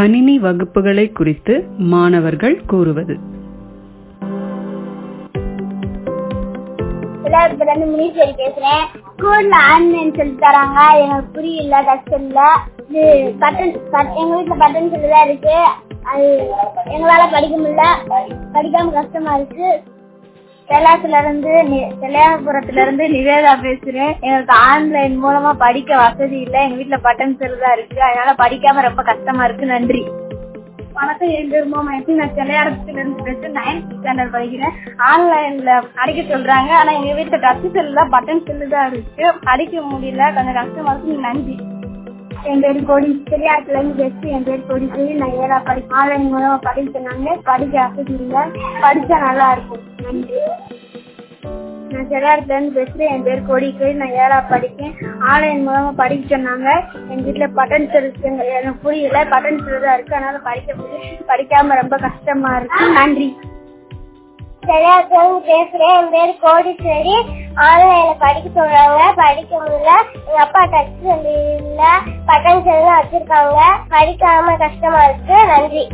கணினி வகுப்புகளை குறித்து மாணவர்கள் கூறுவது விளையாட்டுல இருந்து முனீஸ்வரி பேசுறேன் ஸ்கூல்ல ஆன்லைன் சொல்லி தராங்க எனக்கு புரியல கஷ்டம் இல்ல இது பட்டன் பட்- எங்க வீட்டுல பட்டன் சொல்லி தான் இருக்கு அது எங்களால படிக்க முடியல படிக்காம கஷ்டமா இருக்கு செல்லாத்துல இருந்து செல்லையாபுரத்துல இருந்து நிவேதா பேசுறேன் எங்களுக்கு ஆன்லைன் மூலமா படிக்க வசதி இல்ல எங்க வீட்டுல பட்டன் செல் தான் இருக்கு அதனால படிக்காம ரொம்ப கஷ்டமா இருக்கு நன்றி வணக்கம் என் பேர் மோமேசி நான் செல்லையாரத்துல இருந்து பேசுறேன் நைன்த் ஸ்டாண்டர்ட் படிக்கிறேன் ஆன்லைன்ல படிக்க சொல்றாங்க ஆனா எங்க வீட்டுல டச் செல்ல பட்டன் செல்லு தான் இருக்கு படிக்க முடியல கொஞ்சம் கஷ்டமா இருக்கு நன்றி என் பேர் கோடி செல்லியாத்துல இருந்து பேசி என் பேர் கோடி சொல்லி நான் ஏழா படி ஆன்லைன் மூலமா படிக்க சொன்னாங்க படிக்க வசதி இல்ல படிச்சா நல்லா இருக்கும் நன்றி நான் செல்லாரத்துல இருந்து பேசுறேன் என் பேர் கோடி சொல்லி நான் ஏழா படிக்கேன் ஆன்லைன் மூலமா படிக்க சொன்னாங்க எங்க வீட்டுல பட்டன் செல் இருக்குங்க எனக்கு புரியல பட்டன் செல் தான் இருக்கு அதனால படிக்க முடியல படிக்காம ரொம்ப கஷ்டமா இருக்கு நன்றி சரியாத்தவங்க பேசுறேன் என் பேர் கோடீஸ்வரி ஆன்லைன்ல படிக்க சொல்றாங்க படிக்க முடியல எங்க அப்பா டச் சொல்லி இல்ல பட்டன் செல் வச்சிருக்காங்க படிக்காம கஷ்டமா இருக்கு நன்றி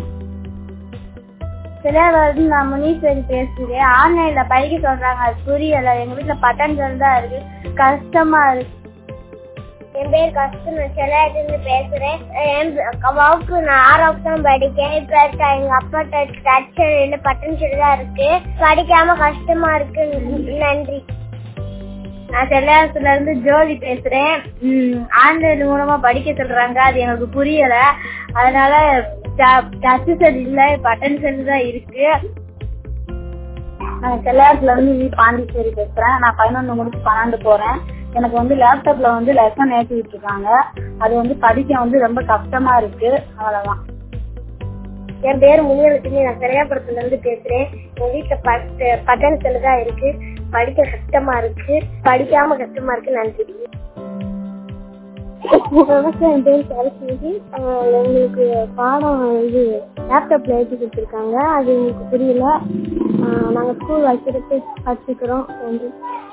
சிலர் நான் முனீஸ்வரி பேசுறேன் ஆன்லைன்ல படிக்க சொல்றாங்க அது புரியல எங்க வீட்டுல பட்டன் செல் தான் இருக்கு கஷ்டமா இருக்கு என் பேர் கஷ்டம் நான் செல்லாயிட்டு பேசுறேன் என் வகுப்பு நான் ஆறாவது தான் படிக்கேன் இப்ப இருக்க எங்க அப்பா டச் இல்ல பட்டன் செல் தான் இருக்கு படிக்காம கஷ்டமா இருக்கு நன்றி நான் செல்லாயத்துல இருந்து ஜோதி பேசுறேன் ஆன்லைன் மூலமா படிக்க சொல்றாங்க அது எனக்கு புரியல அதனால டச் செல் இல்ல பட்டன் செல் தான் இருக்கு நான் செல்லாயத்துல இருந்து வி பாண்டிச்சேரி பேசுறேன் நான் பதினொன்னு முடிச்சு பன்னெண்டு போறேன் எனக்கு வந்து லேப்டாப்ல வந்து லெசன் ஏற்றி விட்டுருக்காங்க அது வந்து படிக்க வந்து ரொம்ப கஷ்டமா இருக்கு அவ்வளவுதான் என் பேர் முனியலட்சுமி நான் சரியாபுரத்துல இருந்து பேசுறேன் என் வீட்டுல பட்டு பட்டன் செல்லு தான் இருக்கு படிக்க கஷ்டமா இருக்கு படிக்காம கஷ்டமா இருக்கு நன்றி வணக்கம் என் பேர் சரஸ்வதி ஆஹ் எங்களுக்கு பாடம் இது லேப்டாப்ல எழுதி கொடுத்துருக்காங்க அது எங்களுக்கு புரியல ஆஹ் நாங்க ஸ்கூல் வச்சிருக்கு கற்றுக்கிறோம் நன்றி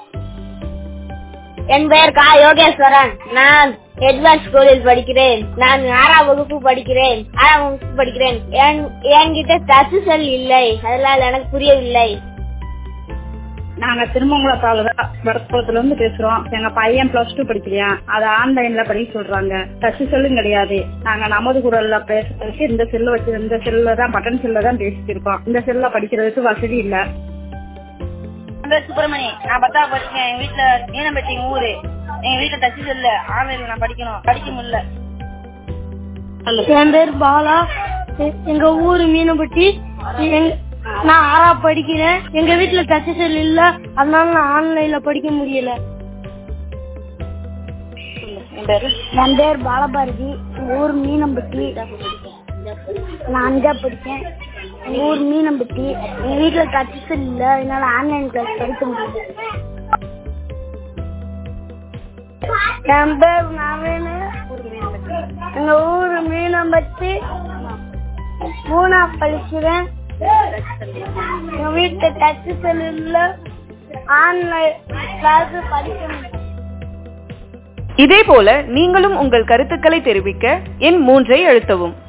என் பெயர் கா யோகேஸ்வரன் நான் எட்வர்ட் ஸ்கூலில் படிக்கிறேன் நான் ஆறாம் வகுப்பு படிக்கிறேன் ஆறாம் வகுப்பு படிக்கிறேன் என்- என்கிட்ட டச் செல் இல்லை அதனால் எனக்கு புரியவில்லை நாங்க திருமங்கலம் தாலுகா வடக்குளத்துல இருந்து பேசுறோம் எங்க பையன் பிளஸ் டூ படிக்கிறான் அதை ஆன்லைன்ல படிக்க சொல்றாங்க டச் செல்லும் கிடையாது நாங்க நமது குரல்ல பேசுறதுக்கு இந்த செல்ல வச்சு இந்த செல்ல தான் பட்டன் செல்ல தான் பேசிட்டு இருக்கோம் இந்த செல்ல படிக்கிறதுக்கு வசதி இல்ல என் பேர் சுப்பிரமணி நான் பத்தாவது படிக்கிறேன் எங்க வீட்டுல மீனம்பட்டி எங்க ஊரு எங்க வீட்டுல டச் செல் ஆன்லைன்ல நான் படிக்கணும் படிக்க முடியல என் பேர் பாலா எ- எங்க ஊரு மீனப்பட்டி எங்க- நான் ஆறா படிக்கிறேன் எங்க வீட்டுல டச் செல் இல்ல அதனால நான் ஆன்லைன்ல படிக்க முடியல என் பேர் பாலபாரதி எங்க ஊர் மீனம்பட்டி நான் அஞ்சா படிச்சேன் எங்க ஊர் மீனம்பட்டி எங்க வீட்டுல டச் செல் இல்ல அதனால ஆன்லைன் கிளாஸ் படிக்க முடியல என் பேர் நவீன் எங்க ஊரு மீனம்பட்டி மூணா படிக்கிறேன் எங்க வீட்டுல டச் செல் இல்ல ஆன்லைன் கிளாஸ் படிக்க முடியல இதேபோல நீங்களும் உங்கள் கருத்துக்களை தெரிவிக்க எண் மூன்றை அழுத்தவும்